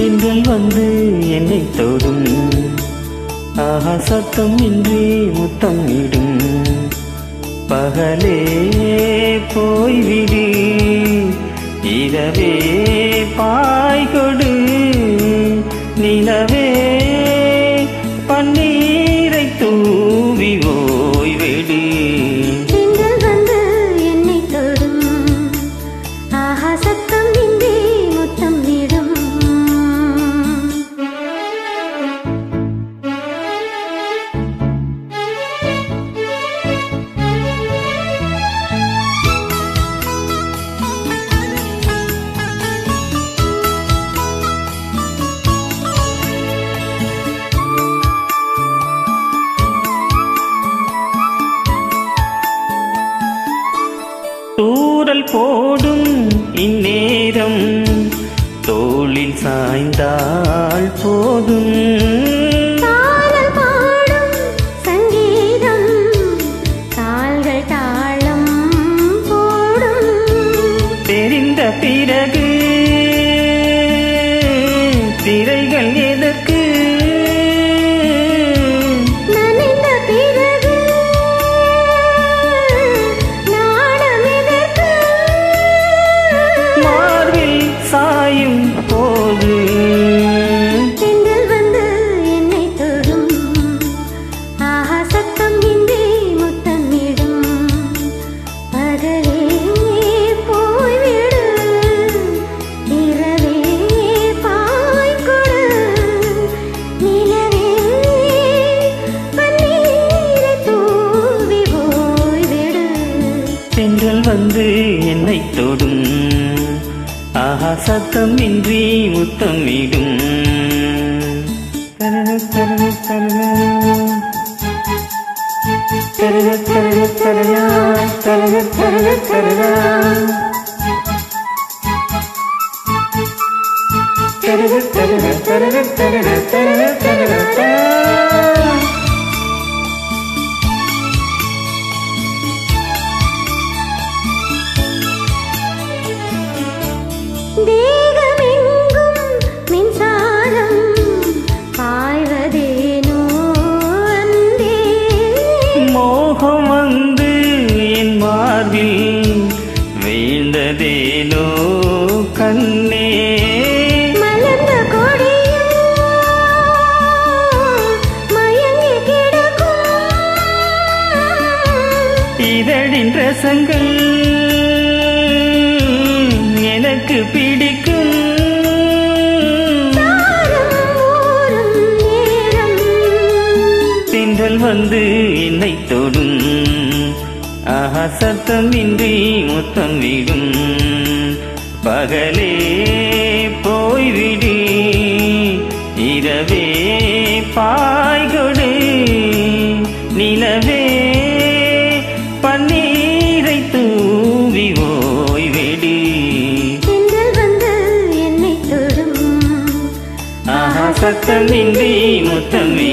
தென்றல் வந்து என்னை தொடும் ஆஹா சத்தம் இன்றி முத்தம் இடும் பகலே போய்விடு இரவே பாய் கொடு நிலவே பன்னீரை தூவி ஓய்வெடு தென்றல் வந்து என்னை தொடும் ஆஹா சத்தம் இன்றி முத்தம் விடும் தூரல் போடும் இந்நேரம் தோளில் சாய்ந்தால் போதும் காதல் பாடும் சங்கீதம் கால்கள் தாளம் போடும் தெரிந்த பிறகு திரைகள் எதற்கு நனைந்த பிறகு நாணம் எதற்கு மார்பில் சாயும் போது தென்றல் வந்து என்னை தொடும் ஆஹா சத்தம் இன்றி முத்தமிடும் பகலே போய்விடு இரவே பாய் கொடு நிலவே பன்னீரை தூவி போய்விடு தென்றல் வந்து என்னை தொடும் ஆஹா சத்தம் இன்றி முத்தமிடும் தரர தரர தரர தரர தரர தரர தரர தரர தரர தரர தரர தரர தரர தரர தேகமெங்கும் மின்சாரம் பாய்வதேனோ அன்பே மோகம் வந்து என் மார்பில் வீழ்ந்ததேனோ கண்ணே மலர்ந்த கொடியும் மயங்கி கிடக்கும் இதழின் ரசங்கள் எனக்கு பிடிக்கும் தாரம் ஊறும் நேரம் தென்றல் வந்து என்னை தொடும் ஆஹா சத்தம் இன்றி முத்தம் விடும் பகலே போய்விடு இரவே பாய்கொடு நிலவே பன்னீரை தூவி ஓய்வெடு தென்றல் வந்து என்னை தொடும் ஆஹா சத்தம் இன்றி முத்தம்